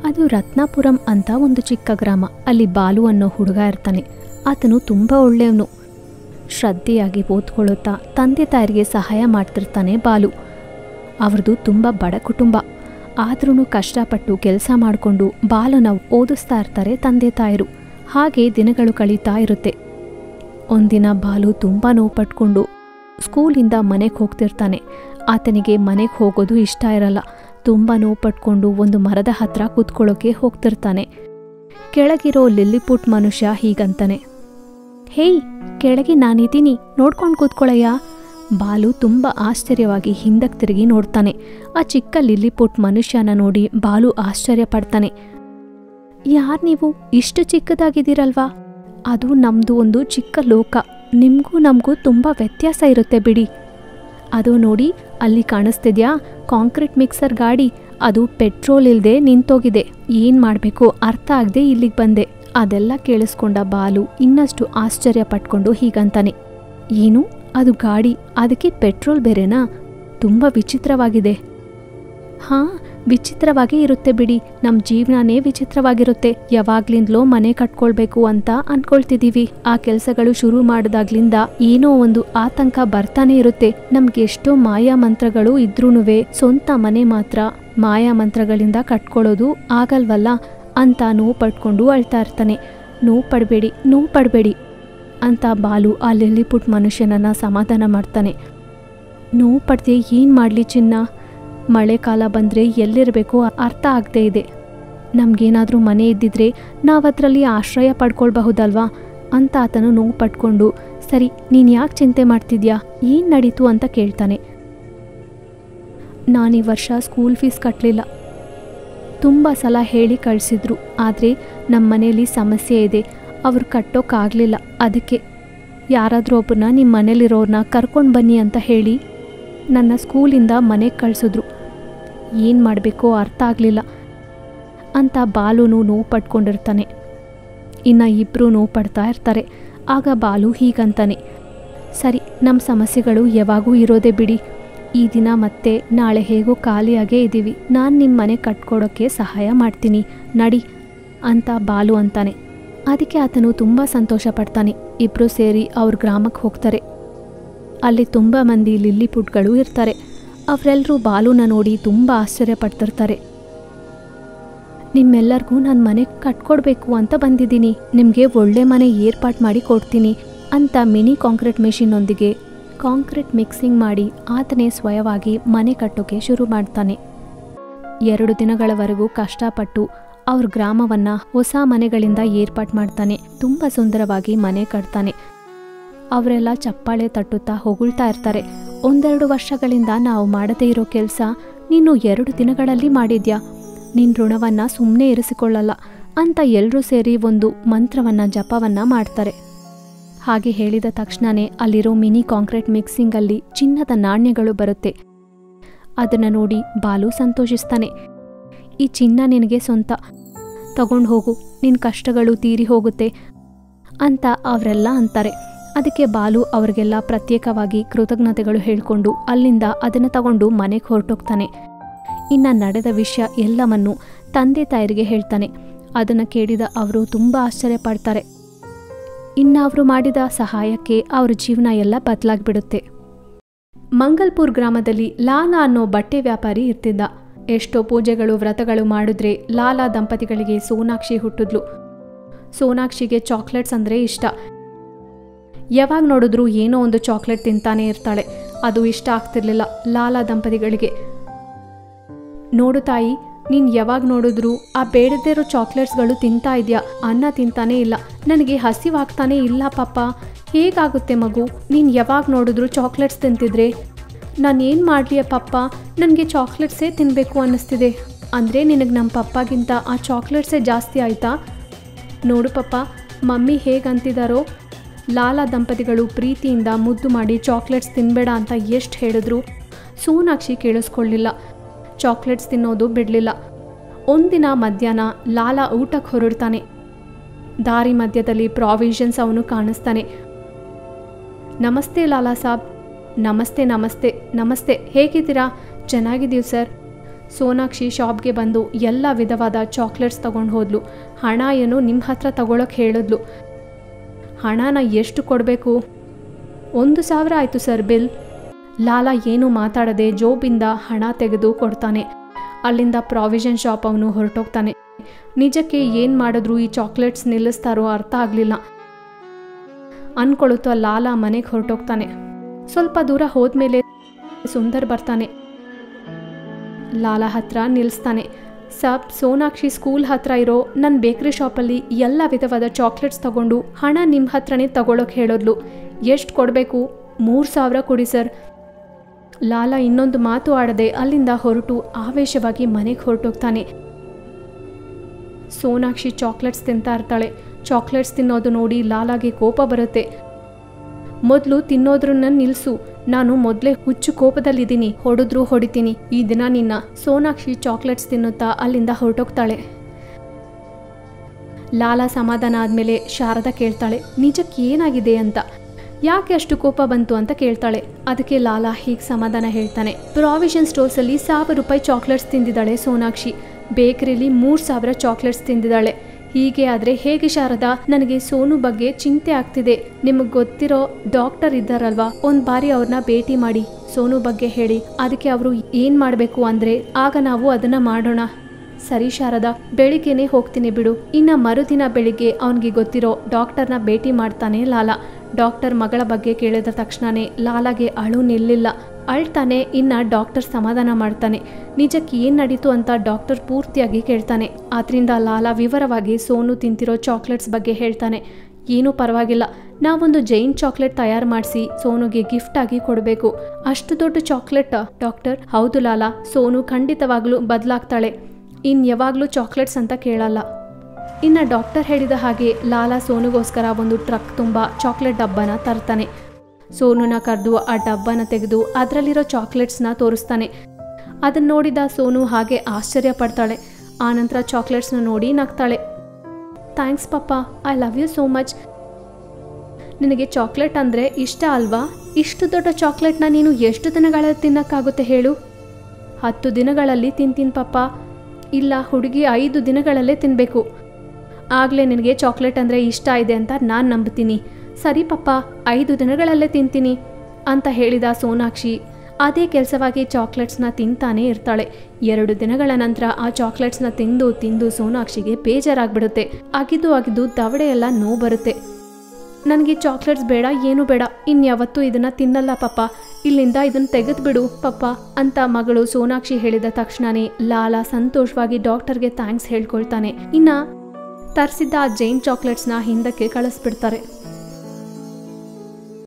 ಅದು ರತ್ನಾಪುರಂ ಅಂತ ಒಂದು ಚಿಕ್ಕ ಗ್ರಾಮ ಅಲ್ಲಿ ಬಾಲು ಅನ್ನೋ ಹುಡುಗ ಇರ್ತಾನೆ ಆತನು ತುಂಬ ಒಳ್ಳೆಯವನು ಶ್ರದ್ಧೆಯಾಗಿ ಓದ್ಕೊಳ್ಳುತ್ತಾ ತಂದೆ ತಾಯರಿಗೆ ಸಹಾಯ ಮಾಡ್ತಿರ್ತಾನೆ ಬಾಲು ಅವ್ರದ್ದು ತುಂಬ ಬಡ ಕುಟುಂಬ ಆದ್ರೂ ಕಷ್ಟಪಟ್ಟು ಕೆಲಸ ಮಾಡಿಕೊಂಡು ಬಾಲನ ಓದಿಸ್ತಾ ಇರ್ತಾರೆ ತಂದೆ ತಾಯರು ಹಾಗೆ ದಿನಗಳು ಕಳೀತಾ ಇರುತ್ತೆ ಒಂದಿನ ಬಾಲು ತುಂಬ ನೋವು ಪಟ್ಕೊಂಡು ಸ್ಕೂಲಿಂದ ಮನೆಗೆ ಹೋಗ್ತಿರ್ತಾನೆ ಆತನಿಗೆ ಮನೆಗೆ ಹೋಗೋದು ಇಷ್ಟ ಇರಲ್ಲ ತುಂಬ ನೋವು ಪಟ್ಕೊಂಡು ಒಂದು ಮರದ ಹತ್ರ ಕೂತ್ಕೊಳ್ಳೋಕೆ ಹೋಗ್ತಿರ್ತಾನೆ ಕೆಳಗಿರೋ ಲಿಲ್ಲಿಪುಟ್ ಮನುಷ್ಯ ಹೀಗಂತಾನೆ ಹೇಯ್ ಕೆಳಗೆ ನಾನಿದ್ದೀನಿ ನೋಡ್ಕೊಂಡು ಕೂತ್ಕೊಳ್ಳಯ್ಯ ಬಾಲು ತುಂಬ ಆಶ್ಚರ್ಯವಾಗಿ ಹಿಂದಕ್ಕೆ ತಿರುಗಿ ನೋಡ್ತಾನೆ ಆ ಚಿಕ್ಕ ಲಿಲ್ಲಿಪುಟ್ ಮನುಷ್ಯನ ನೋಡಿ ಬಾಲು ಆಶ್ಚರ್ಯ ಪಡ್ತಾನೆ ಯಾರ್ ನೀವು ಇಷ್ಟು ಚಿಕ್ಕದಾಗಿದ್ದೀರಲ್ವಾ ಅದು ನಮ್ದು ಒಂದು ಚಿಕ್ಕ ಲೋಕ ನಿಮಗೂ ನಮಗೂ ತುಂಬ ವ್ಯತ್ಯಾಸ ಇರುತ್ತೆ ಬಿಡಿ ಅದು ನೋಡಿ ಅಲ್ಲಿ ಕಾಣಿಸ್ತಿದ್ಯಾ ಕಾಂಕ್ರೀಟ್ ಮಿಕ್ಸರ್ ಗಾಡಿ ಅದು ಪೆಟ್ರೋಲ್ ಇಲ್ಲದೆ ನಿಂತೋಗಿದೆ ಏನು ಮಾಡಬೇಕು ಅರ್ಥ ಆಗದೆ ಇಲ್ಲಿಗೆ ಬಂದೆ ಅದೆಲ್ಲ ಕೇಳಿಸ್ಕೊಂಡ ಬಾಲು ಇನ್ನಷ್ಟು ಆಶ್ಚರ್ಯ ಪಟ್ಕೊಂಡು ಹೀಗಂತಾನೆ ಏನು ಅದು ಗಾಡಿ ಅದಕ್ಕೆ ಪೆಟ್ರೋಲ್ ಬೇರೆನಾ ತುಂಬ ವಿಚಿತ್ರವಾಗಿದೆ ಹಾಂ ವಿಚಿತ್ರವಾಗೇ ಇರುತ್ತೆ ಬಿಡಿ ನಮ್ಮ ಜೀವನನೇ ವಿಚಿತ್ರವಾಗಿರುತ್ತೆ ಯಾವಾಗ್ಲಿಂದಲೋ ಮನೆ ಕಟ್ಕೊಳ್ಬೇಕು ಅಂತ ಅನ್ಕೊಳ್ತಿದೀವಿ ಆ ಕೆಲಸಗಳು ಶುರು ಮಾಡಿದಾಗ್ಲಿಂದ ಏನೋ ಒಂದು ಆತಂಕ ಬರ್ತಾನೆ ಇರುತ್ತೆ ನಮ್ಗೆ ಎಷ್ಟೋ ಮಾಯಾ ಮಂತ್ರಗಳು ಇದ್ರೂನುವೆ ಸ್ವಂತ ಮನೆ ಮಾತ್ರ ಮಾಯಾ ಮಂತ್ರಗಳಿಂದ ಕಟ್ಕೊಳ್ಳೋದು ಆಗಲ್ವಲ್ಲ ಅಂತ ನೋವು ಪಡ್ಕೊಂಡು ಅಳ್ತಾ ಇರ್ತಾನೆ ನೋವು ಪಡಬೇಡಿ ನೋವು ಪಡಬೇಡಿ ಅಂತ ಬಾಲು ಆ ಲಿಲ್ಲಿಪುಟ್ ಮನುಷ್ಯನನ್ನ ಸಮಾಧಾನ ಮಾಡ್ತಾನೆ ನೋವು ಪಡ್ದೆ ಏನು ಮಾಡಲಿ ಚಿನ್ನ ಮಳೆಕಾಲ ಬಂದರೆ ಎಲ್ಲಿರಬೇಕೋ ಅರ್ಥ ಆಗದೇ ಇದೆ ನಮಗೇನಾದರೂ ಮನೆ ಇದ್ದಿದ್ರೆ ನಾವದರಲ್ಲಿ ಆಶ್ರಯ ಪಡ್ಕೊಳ್ಬಹುದಲ್ವಾ ಅಂತ ಆತನು ನೋವು ಪಟ್ಕೊಂಡು ಸರಿ ನೀನು ಯಾಕೆ ಚಿಂತೆ ಮಾಡ್ತಿದ್ಯಾ ಏನು ನಡೀತು ಅಂತ ಕೇಳ್ತಾನೆ ನಾನು ಈ ವರ್ಷ ಸ್ಕೂಲ್ ಫೀಸ್ ಕಟ್ಟಲಿಲ್ಲ ತುಂಬ ಸಲ ಹೇಳಿ ಕಳಿಸಿದ್ರು ಆದರೆ ನಮ್ಮ ಮನೇಲಿ ಸಮಸ್ಯೆ ಇದೆ ಅವ್ರು ಕಟ್ಟೋಕ್ಕಾಗಲಿಲ್ಲ ಅದಕ್ಕೆ ಯಾರಾದರೂ ಒಬ್ಬರನ್ನ ನಿಮ್ಮ ಮನೇಲಿರೋರನ್ನ ಕರ್ಕೊಂಡು ಬನ್ನಿ ಅಂತ ಹೇಳಿ ನನ್ನ ಸ್ಕೂಲಿಂದ ಮನೆಗೆ ಕಳಿಸಿದ್ರು ಏನು ಮಾಡಬೇಕೋ ಅರ್ಥ ಆಗಲಿಲ್ಲ ಅಂತ ಬಾಲುನು ನೋವು ಪಟ್ಕೊಂಡಿರ್ತಾನೆ ಇನ್ನು ಇಬ್ಬರು ನೋವು ಪಡ್ತಾ ಇರ್ತಾರೆ ಆಗ ಬಾಲು ಹೀಗಂತಾನೆ ಸರಿ ನಮ್ಮ ಸಮಸ್ಯೆಗಳು ಯಾವಾಗೂ ಇರೋದೇ ಬಿಡಿ ಈ ದಿನ ಮತ್ತೆ ನಾಳೆ ಹೇಗೋ ಖಾಲಿಯಾಗೇ ಇದ್ದೀವಿ ನಾನು ನಿಮ್ಮ ಮನೆ ಕಟ್ಕೊಡೋಕ್ಕೆ ಸಹಾಯ ಮಾಡ್ತೀನಿ ನಡಿ ಅಂತ ಬಾಲು ಅಂತಾನೆ ಅದಕ್ಕೆ ಆತನು ತುಂಬ ಸಂತೋಷ ಪಡ್ತಾನೆ ಇಬ್ಬರು ಸೇರಿ ಅವ್ರ ಗ್ರಾಮಕ್ಕೆ ಹೋಗ್ತಾರೆ ಅಲ್ಲಿ ತುಂಬ ಮಂದಿ ಲಿಲ್ಲಿ ಪುಟ್ಗಳು ಇರ್ತಾರೆ ಅವರೆಲ್ಲರೂ ಬಾಲುನ ನೋಡಿ ತುಂಬ ಆಶ್ಚರ್ಯ ಪಡ್ತಿರ್ತಾರೆ ನಿಮ್ಮೆಲ್ಲರಿಗೂ ನಾನು ಮನೆ ಕಟ್ಕೊಡ್ಬೇಕು ಅಂತ ಬಂದಿದ್ದೀನಿ ನಿಮಗೆ ಒಳ್ಳೆ ಮನೆ ಏರ್ಪಾಟ್ ಮಾಡಿ ಕೊಡ್ತೀನಿ ಅಂತ ಮಿನಿ ಕಾಂಕ್ರೀಟ್ ಮೆಷಿನ್ನೊಂದಿಗೆ ಕಾಂಕ್ರೀಟ್ ಮಿಕ್ಸಿಂಗ್ ಮಾಡಿ ಆತನೇ ಸ್ವಯವಾಗಿ ಮನೆ ಕಟ್ಟೋಕೆ ಶುರು ಮಾಡ್ತಾನೆ ಎರಡು ದಿನಗಳವರೆಗೂ ಕಷ್ಟಪಟ್ಟು ಅವ್ರ ಗ್ರಾಮವನ್ನ ಹೊಸ ಮನೆಗಳಿಂದ ಏರ್ಪಾಟ್ ಮಾಡ್ತಾನೆ ತುಂಬ ಸುಂದರವಾಗಿ ಮನೆ ಕಟ್ತಾನೆ ಅವರೆಲ್ಲ ಚಪ್ಪಾಳೆ ತಟ್ಟುತ್ತಾ ಹೊಗಳ್ತಾ ಇರ್ತಾರೆ ಒಂದೆರಡು ವರ್ಷಗಳಿಂದ ನಾವು ಮಾಡದೇ ಇರೋ ಕೆಲಸ ನೀನು ಎರಡು ದಿನಗಳಲ್ಲಿ ಮಾಡಿದ್ಯಾ ನಿನ್ನ ಋಣವನ್ನ ಸುಮ್ಮನೆ ಇರಿಸಿಕೊಳ್ಳಲ್ಲ ಅಂತ ಎಲ್ಲರೂ ಸೇರಿ ಒಂದು ಮಂತ್ರವನ್ನ ಜಪವನ್ನ ಮಾಡ್ತಾರೆ ಹಾಗೆ ಹೇಳಿದ ತಕ್ಷಣನೇ ಅಲ್ಲಿರೋ ಮಿನಿ ಕಾಂಕ್ರೀಟ್ ಮಿಕ್ಸಿಂಗಲ್ಲಿ ಚಿನ್ನದ ನಾಣ್ಯಗಳು ಬರುತ್ತೆ ಅದನ್ನು ನೋಡಿ ಬಾಲು ಸಂತೋಷಿಸ್ತಾನೆ ಈ ಚಿನ್ನ ನಿನಗೆ ಸ್ವಂತ ತಗೊಂಡು ಹೋಗು ನಿನ್ನ ಕಷ್ಟಗಳು ತೀರಿ ಹೋಗುತ್ತೆ ಅಂತ ಅವರೆಲ್ಲ ಅಂತಾರೆ ಅದಕ್ಕೆ ಬಾಲು ಅವ್ರಿಗೆಲ್ಲ ಪ್ರತ್ಯೇಕವಾಗಿ ಕೃತಜ್ಞತೆಗಳು ಹೇಳ್ಕೊಂಡು ಅಲ್ಲಿಂದ ಅದನ್ನು ತಗೊಂಡು ಮನೆಗೆ ಹೊರಟೋಗ್ತಾನೆ ಇನ್ನು ನಡೆದ ವಿಷಯ ಎಲ್ಲವನ್ನು ತಂದೆ ತಾಯರಿಗೆ ಹೇಳ್ತಾನೆ ಅದನ್ನು ಕೇಳಿದ ಅವರು ತುಂಬ ಆಶ್ಚರ್ಯ ಪಡ್ತಾರೆ ಇನ್ನು ಅವರು ಮಾಡಿದ ಸಹಾಯಕ್ಕೆ ಅವ್ರ ಜೀವನ ಎಲ್ಲ ಬದಲಾಗ್ಬಿಡುತ್ತೆ ಮಂಗಲ್ಪುರ್ ಗ್ರಾಮದಲ್ಲಿ ಲಾಲಾ ಅನ್ನೋ ಬಟ್ಟೆ ವ್ಯಾಪಾರಿ ಇರ್ತಿದ್ದ ಎಷ್ಟೋ ಪೂಜೆಗಳು ವ್ರತಗಳು ಮಾಡಿದ್ರೆ ಲಾಲಾ ದಂಪತಿಗಳಿಗೆ ಸೋನಾಕ್ಷಿ ಹುಟ್ಟಿದ್ಲು ಸೋನಾಕ್ಷಿಗೆ ಚಾಕ್ಲೇಟ್ಸ್ ಅಂದರೆ ಇಷ್ಟ ಯಾವಾಗ ನೋಡಿದ್ರೂ ಏನೋ ಒಂದು ಚಾಕ್ಲೇಟ್ ತಿಂತಾನೆ ಇರ್ತಾಳೆ ಅದು ಇಷ್ಟ ಆಗ್ತಿರ್ಲಿಲ್ಲ ಲಾಲಾ ದಂಪತಿಗಳಿಗೆ ನೋಡು ತಾಯಿ ನೀನು ಯಾವಾಗ ನೋಡಿದ್ರು ಆ ಬೇಡದೇ ಇರೋ ಚಾಕ್ಲೇಟ್ಸ್ಗಳು ತಿಂತಾ ಇದೆಯಾ ಅನ್ನ ತಿಂತಾನೇ ಇಲ್ಲ ನನಗೆ ಹಸಿವಾಗ್ತಾನೇ ಇಲ್ಲ ಪಾಪ ಹೇಗಾಗುತ್ತೆ ಮಗು ನೀನು ಯಾವಾಗ ನೋಡಿದ್ರು ಚಾಕ್ಲೇಟ್ಸ್ ತಿಂತಿದ್ರೆ ನಾನು ಏನು ಮಾಡಲಿ ಪಪ್ಪ ನನಗೆ ಚಾಕ್ಲೇಟ್ಸೇ ತಿನ್ನಬೇಕು ಅನ್ನಿಸ್ತಿದೆ ಅಂದರೆ ನಿನಗೆ ನಮ್ಮ ಪಪ್ಪಗಿಂತ ಆ ಚಾಕ್ಲೇಟ್ಸೇ ಜಾಸ್ತಿ ಆಯಿತಾ ನೋಡು ಪಪ್ಪ ಮಮ್ಮಿ ಹೇಗೆ ಅಂತಿದ್ದಾರೋ ಲಾಲಾ ದಂಪತಿಗಳು ಪ್ರೀತಿಯಿಂದ ಮುದ್ದು ಮಾಡಿ ಚಾಕ್ಲೇಟ್ಸ್ ತಿನ್ನಬೇಡ ಅಂತ ಎಷ್ಟು ಹೇಳಿದ್ರು ಸೋನಾಕ್ಷಿ ಕೇಳಿಸ್ಕೊಳ್ಳಿಲ್ಲ ಚಾಕ್ಲೇಟ್ಸ್ ತಿನ್ನೋದು ಬಿಡಲಿಲ್ಲ ಒಂದಿನ ಮಧ್ಯಾಹ್ನ ಲಾಲಾ ಊಟಕ್ಕೆ ಹೊರಡ್ತಾನೆ ದಾರಿ ಮಧ್ಯದಲ್ಲಿ ಪ್ರಾವಿಷನ್ಸ್ ಅವನು ಕಾಣಿಸ್ತಾನೆ ನಮಸ್ತೆ ಲಾಲಾ ಸಾಬ್ ನಮಸ್ತೆ ನಮಸ್ತೆ ನಮಸ್ತೆ ಹೇಗಿದ್ದೀರಾ ಚೆನ್ನಾಗಿದ್ದೀವಿ ಸರ್ ಸೋನಾಕ್ಷಿ ಶಾಪ್ಗೆ ಬಂದು ಎಲ್ಲ ವಿಧವಾದ ಚಾಕ್ಲೇಟ್ಸ್ ತಗೊಂಡು ಹೋದ್ಲು ಹಣ ಏನು ನಿಮ್ಮ ಹತ್ರ ತಗೊಳಕ್ಕೆ ಹೇಳಿದ್ಲು ಹಣನ ಎಷ್ಟು ಕೊಡಬೇಕು ಒಂದು ಸಾವಿರ ಆಯಿತು ಸರ್ ಬಿಲ್ ಲಾಲಾ ಏನು ಮಾತಾಡದೆ ಜೋಬಿಂದ ಹಣ ತೆಗೆದು ಕೊಡ್ತಾನೆ ಅಲ್ಲಿಂದ ಪ್ರಾವಿಷನ್ ಶಾಪ್ ಅವನು ಹೊರಟೋಗ್ತಾನೆ ನಿಜಕ್ಕೆ ಏನು ಮಾಡಿದ್ರು ಈ ಚಾಕ್ಲೇಟ್ಸ್ ನಿಲ್ಲಿಸ್ತಾರೋ ಅರ್ಥ ಆಗಲಿಲ್ಲ ಅನ್ಕೊಳುತ್ತಾ ಲಾಲಾ ಮನೆಗೆ ಹೊರಟೋಗ್ತಾನೆ ಸ್ವಲ್ಪ ದೂರ ಹೋದ್ಮೇಲೆ ಸುಂದರ್ ಬರ್ತಾನೆ ಲಾಲಾ ಹತ್ರ ನಿಲ್ಲಿಸ್ತಾನೆ ಸಬ್ ಸೋನಾಕ್ಷಿ ಸ್ಕೂಲ್ ಹತ್ರ ಇರೋ ನನ್ನ ಬೇಕ್ರಿ ಶಾಪಲ್ಲಿ ಎಲ್ಲ ವಿಧವಾದ ಚಾಕ್ಲೇಟ್ಸ್ ತಗೊಂಡು ಹಣ ನಿಮ್ಮ ಹತ್ರನೇ ತಗೊಳಕ್ಕೆ ಹೇಳಿದ್ಲು ಎಷ್ಟು ಕೊಡಬೇಕು ಮೂರು ಸಾವಿರ ಕೊಡಿ ಸರ್ ಲಾಲಾ ಇನ್ನೊಂದು ಮಾತು ಆಡದೆ ಅಲ್ಲಿಂದ ಹೊರಟು ಆವೇಶವಾಗಿ ಮನೆಗೆ ಹೊರಟೋಗ್ತಾನೆ ಸೋನಾಕ್ಷಿ ಚಾಕ್ಲೇಟ್ಸ್ ತಿಂತಾ ಇರ್ತಾಳೆ ಚಾಕ್ಲೇಟ್ಸ್ ತಿನ್ನೋದು ನೋಡಿ ಲಾಲಾಗೆ ಕೋಪ ಬರುತ್ತೆ ಮೊದಲು ತಿನ್ನೋದ್ರನ್ನ ನಿಲ್ಸು ನಾನು ಮೊದಲೇ ಹುಚ್ಚು ಕೋಪದಲ್ಲಿದ್ದೀನಿ ಹೊಡೆದ್ರು ಹೊಡಿತೀನಿ ಈ ದಿನ ನಿನ್ನ ಸೋನಾಕ್ಷಿ ಚಾಕ್ಲೇಟ್ಸ್ ತಿನ್ನುತ್ತಾ ಅಲ್ಲಿಂದ ಹೊರಟೋಗ್ತಾಳೆ ಲಾಲಾ ಸಮಾಧಾನ ಆದಮೇಲೆ ಶಾರದಾ ಕೇಳ್ತಾಳೆ ನಿಜಕ್ಕೆ ಏನಾಗಿದೆ ಅಂತ ಯಾಕೆ ಅಷ್ಟು ಕೋಪ ಬಂತು ಅಂತ ಕೇಳ್ತಾಳೆ ಅದಕ್ಕೆ ಲಾಲಾ ಹೀಗೆ ಸಮಾಧಾನ ಹೇಳ್ತಾನೆ ಪ್ರಾವಿಷನ್ ಸ್ಟೋರ್ಸಲ್ಲಿ ಸಾವಿರ ರೂಪಾಯಿ ಚಾಕ್ಲೇಟ್ಸ್ ತಿಂದಿದ್ದಾಳೆ ಸೋನಾಕ್ಷಿ ಬೇಕರಿಲಿ ಮೂರು ಸಾವಿರ ಚಾಕ್ಲೇಟ್ಸ್ ತಿಂದಿದ್ದಾಳೆ ಹೀಗೆ ಆದರೆ ಹೇಗೆ ಶಾರದಾ ನನಗೆ ಸೋನು ಬಗ್ಗೆ ಚಿಂತೆ ಆಗ್ತಿದೆ ನಿಮಗೆ ಗೊತ್ತಿರೋ ಡಾಕ್ಟರ್ ಇದ್ದಾರಲ್ವಾ ಒಂದು ಬಾರಿ ಅವ್ರನ್ನ ಭೇಟಿ ಮಾಡಿ ಸೋನು ಬಗ್ಗೆ ಹೇಳಿ ಅದಕ್ಕೆ ಅವರು ಏನು ಮಾಡಬೇಕು ಅಂದರೆ ಆಗ ನಾವು ಅದನ್ನು ಮಾಡೋಣ ಸರಿ ಶಾರದಾ ಬೆಳಿಗ್ಗೆನೆ ಹೋಗ್ತೀನಿ ಬಿಡು ಇನ್ನ ಮರುದಿನ ಬೆಳಿಗ್ಗೆ ಅವನಿಗೆ ಗೊತ್ತಿರೋ ಡಾಕ್ಟರ್ನ ಭೇಟಿ ಮಾಡ್ತಾನೆ ಲಾಲಾ ಡಾಕ್ಟರ್ ಮಗಳ ಬಗ್ಗೆ ಕೇಳಿದ ತಕ್ಷಣನೇ ಲಾಲಾಗೆ ಅಳು ನಿಲ್ಲಿಲ್ಲ ಅಳ್ತಾನೆ ಇನ್ನ ಡಾಕ್ಟರ್ ಸಮಾಧಾನ ಮಾಡ್ತಾನೆ ನಿಜಕ್ಕೆ ಏನು ನಡೀತು ಅಂತ ಡಾಕ್ಟರ್ ಪೂರ್ತಿಯಾಗಿ ಕೇಳ್ತಾನೆ ಆದ್ರಿಂದ ಲಾಲಾ ವಿವರವಾಗಿ ಸೋನು ತಿಂತಿರೋ ಚಾಕ್ಲೇಟ್ಸ್ ಬಗ್ಗೆ ಹೇಳ್ತಾನೆ ಏನೂ ಪರವಾಗಿಲ್ಲ ನಾವೊಂದು ಜೈನ್ ಚಾಕ್ಲೇಟ್ ತಯಾರು ಮಾಡಿಸಿ ಸೋನುಗೆ ಗಿಫ್ಟ್ ಆಗಿ ಕೊಡಬೇಕು ಅಷ್ಟು ದೊಡ್ಡ ಚಾಕ್ಲೇಟ್ ಡಾಕ್ಟರ್ ಹೌದು ಲಾಲಾ ಸೋನು ಖಂಡಿತವಾಗ್ಲೂ ಬದಲಾಗ್ತಾಳೆ ಇನ್ ಯಾವಾಗಲೂ ಚಾಕ್ಲೇಟ್ಸ್ ಅಂತ ಕೇಳಲ್ಲ ಇನ್ನು ಡಾಕ್ಟರ್ ಹೇಳಿದ ಹಾಗೆ ಲಾಲಾ ಸೋನುಗೋಸ್ಕರ ಒಂದು ಟ್ರಕ್ ತುಂಬ ಚಾಕ್ಲೇಟ್ ಡಬ್ಬನ ತರ್ತಾನೆ ಸೋನುನ ಕರೆದು ಆ ಡಬ್ಬನ ತೆಗೆದು ಅದರಲ್ಲಿರೋ ಚಾಕ್ಲೇಟ್ಸ್ನ ತೋರಿಸ್ತಾನೆ ಅದನ್ನ ನೋಡಿದ ಸೋನು ಹಾಗೆ ಆಶ್ಚರ್ಯ ಪಡ್ತಾಳೆ ಆನಂತರ ಚಾಕ್ಲೇಟ್ಸ್ನ ನೋಡಿ ನಗ್ತಾಳೆ ಥ್ಯಾಂಕ್ಸ್ ಪಪ್ಪ I love you so much ನಿನಗೆ ಚಾಕ್ಲೇಟ್ ಅಂದರೆ ಇಷ್ಟ ಅಲ್ವಾ ಇಷ್ಟು ದೊಡ್ಡ ಚಾಕ್ಲೇಟ್ನ ನೀನು ಎಷ್ಟು ದಿನಗಳಲ್ಲಿ ತಿನ್ನಕ್ಕಾಗುತ್ತೆ ಹೇಳು ಹತ್ತು ದಿನಗಳಲ್ಲಿ ತಿಂತೀನಿ ಪಪ್ಪ ಇಲ್ಲ ಹುಡುಗಿ ಐದು ದಿನಗಳಲ್ಲೇ ತಿನ್ನಬೇಕು ಆಗಲೇ ನಿನಗೆ ಚಾಕ್ಲೇಟ್ ಅಂದರೆ ಇಷ್ಟ ಇದೆ ಅಂತ ನಾನು ನಂಬ್ತೀನಿ ಸರಿ ಪಪ್ಪ ಐದು ದಿನಗಳಲ್ಲೇ ತಿಂತೀನಿ ಅಂತ ಹೇಳಿದ ಸೋನಾಕ್ಷಿ ಅದೇ ಕೆಲಸವಾಗಿ ಚಾಕ್ಲೇಟ್ಸ್ನ ತಿಂತಾನೇ ಇರ್ತಾಳೆ ಎರಡು ದಿನಗಳ ನಂತರ ಆ ಚಾಕ್ಲೇಟ್ಸ್ನ ತಿಂದು ತಿಂದು ಸೋನಾಕ್ಷಿಗೆ ಬೇಜಾರಾಗ್ಬಿಡುತ್ತೆ ಅಗಿದು ಅಗಿದು ದವಡೆ ಎಲ್ಲ ನೋವು ಬರುತ್ತೆ ನನಗೆ ಚಾಕ್ಲೇಟ್ಸ್ ಬೇಡ ಏನು ಬೇಡ ಇನ್ಯಾವತ್ತೂ ಇದನ್ನ ತಿನ್ನಲ್ಲ ಪಪ್ಪ ಇಲ್ಲಿಂದ ಇದನ್ನ ತೆಗೆದ್ಬಿಡು ಪಪ್ಪ ಅಂತ ಮಗಳು ಸೋನಾಕ್ಷಿ ಹೇಳಿದ ತಕ್ಷಣನೇ ಲಾಲಾ ಸಂತೋಷವಾಗಿ ಡಾಕ್ಟರ್ಗೆ ಥ್ಯಾಂಕ್ಸ್ ಹೇಳ್ಕೊಳ್ತಾನೆ ಇನ್ನ ತರಿಸಿದ್ದ ಆ ಜೈನ್ ಚಾಕ್ಲೇಟ್ಸ್ನ ಹಿಂದಕ್ಕೆ ಕಳಿಸ್ಬಿಡ್ತಾರೆ